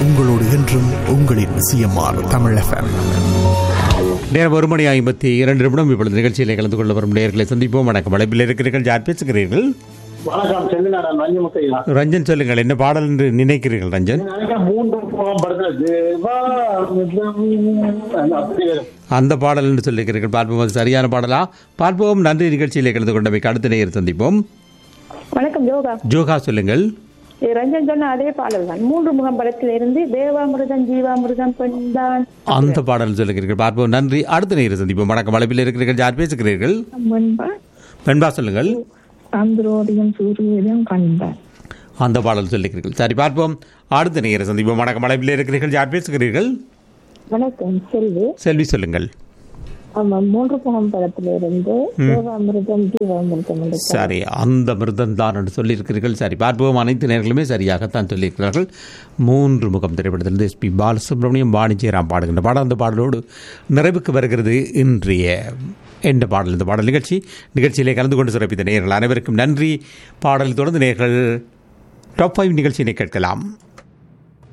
உங்களோடு என்றும் உங்களின் சிஎம்ஆர் தமிழ் எஃப்எம் நேரம் ஒரு மணி ஐம்பத்தி இரண்டு நிமிடம் இப்பொழுது நிகழ்ச்சியில் கலந்து கொள்ள வரும் நேர்களை சந்திப்போம் வணக்கம் அழைப்பில் இருக்கிறீர்கள் யார் பேசுகிறீர்கள் வணக்கம் செல்லுநாடன் ரஞ்சமுத்தையா ரஞ்சன் சொல்லுங்கள் என்ன பாடல் என்று நினைக்கிறீர்கள் ரஞ்சன் நினைக்கிறேன் மூன்று முகம் படத்துல தேவா மிதம் அப்படி வரும். அந்த பாடல் என்று சொல்லியிருக்கிறீர்கள் பார்ப்போம் அது சரியான பாடலா பார்ப்போம் நன்றி நிகழ்ச்சியில் கலந்து கொண்டமைக்கு அடுத்த நேயர் சந்திப்போம் வணக்கம் யோகா ஜோகா சொல்லுங்கள் இது ரஞ்சன் சொன்ன அதே பாடல் தான் மூன்று முகம் படத்தில் இருந்து தேவாமிருதம் ஜீவாமிருதம் பெண்தான் அந்த பாடல் சொல்லுகிறீர்கள் பார்ப்போம் நன்றி அடுத்த நேயர் சந்திப்போம் வணக்கம் அழைப்பில் இருக்கிறீர்கள் யார் பேசுகிறீர்கள் முன்பா வெண்பா சொல்லுங்கள் அந்திரோதயம் சூரியதம் கண்டான் அந்த பாடல் சொல்லுகிறீர்கள் சரி பார்ப்போம் அடுத்த நேயர் சந்திப்போம் வணக்கம் அழைப்பில் இருக்கிறீர்கள் யார் பேசுகிறீர்கள் வணக்கம் செல்வி செல்வி சொல்லுங்கள் ஆமா மூன்று முகம் படத்தில் இருந்து தேவாமிருதம் ஜீவாமிருதம் என்று சரி அந்த மிருதம் தான் என்று சொல்லியிருக்கிறீர்கள் சரி பார்ப்போம் அனைத்து நேர்களுமே சரியாகத்தான் சொல்லியிருக்கிறார்கள் மூன்று முகம் திரைப்படத்திலிருந்து எஸ்பி பாலசுப்ரமணியம் வாணிஜெயராம் பாடுகின்ற பாடல் அந்த பாடலோடு நிறைவுக்கு வருகிறது இன்றைய எந்த பாடல் இந்த பாடல் நிகழ்ச்சி நிகழ்ச்சியிலே கலந்து கொண்டு சிறப்பித்த நேர்கள் அனைவருக்கும் நன்றி பாடல் தொடர்ந்து நேர்கள் டாப் ஃபைவ் நிகழ்ச்சியினை கேட்கலாம்